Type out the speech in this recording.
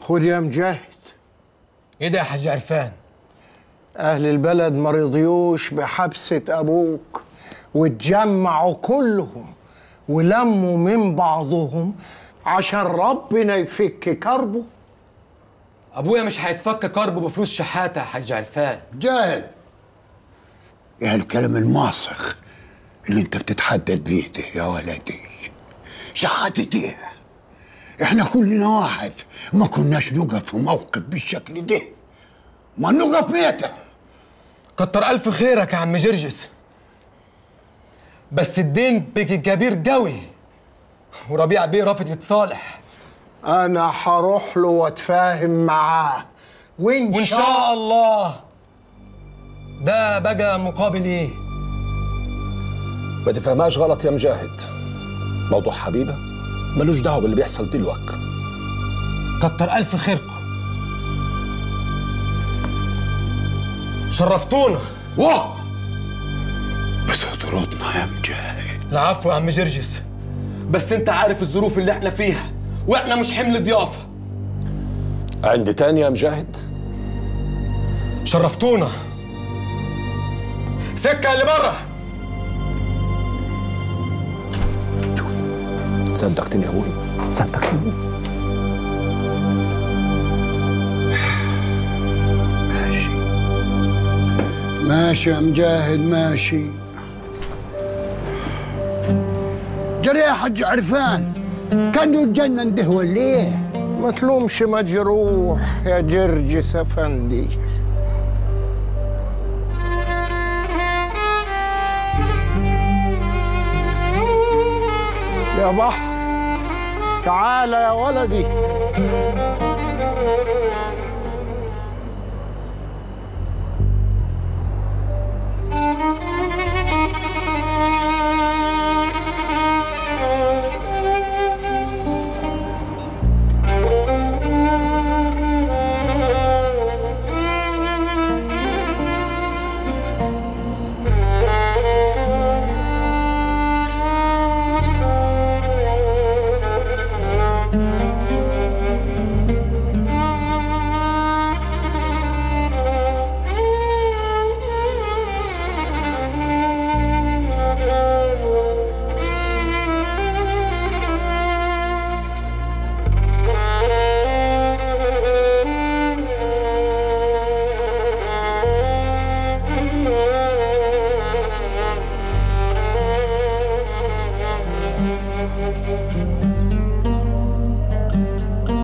خد يا مجاهد ايه ده يا حاج عرفان أهل البلد ما رضيوش بحبسة أبوك واتجمعوا كلهم ولموا من بعضهم عشان ربنا يفك كربه ابويا مش هيتفك كربه بفلوس شحاته يا حاج عرفان جاهد يا الكلام الماسخ اللي انت بتتحدد بيه ده يا ولدي شحاتة ايه احنا كلنا واحد ما كناش نقف في موقف بالشكل ده ما نقف ميتة كتر الف خيرك يا عم جرجس بس الدين بيجي كبير قوي وربيع بيه رافض يتصالح أنا هروح له وأتفاهم معاه وإن, وان شاء الله ده بقى مقابل ايه ما تفهمهاش غلط يا مجاهد موضوع حبيبه ملوش دعوه باللي بيحصل دلوقتي كتر الف خيركم شرفتونا واه بتطردنا يا مجاهد العفو يا عم جرجس بس انت عارف الظروف اللي احنا فيها واحنا مش حمل ضيافه عندي تاني يا مجاهد شرفتونا سكه اللي بره صدقتني يا ابوي صدقتني ماشي ماشي يا مجاهد ماشي جري يا حج عرفان كان يتجنن ده ولا ايه؟ ما تلومش مجروح يا جرجس أفندي يا بحر تعال يا ولدي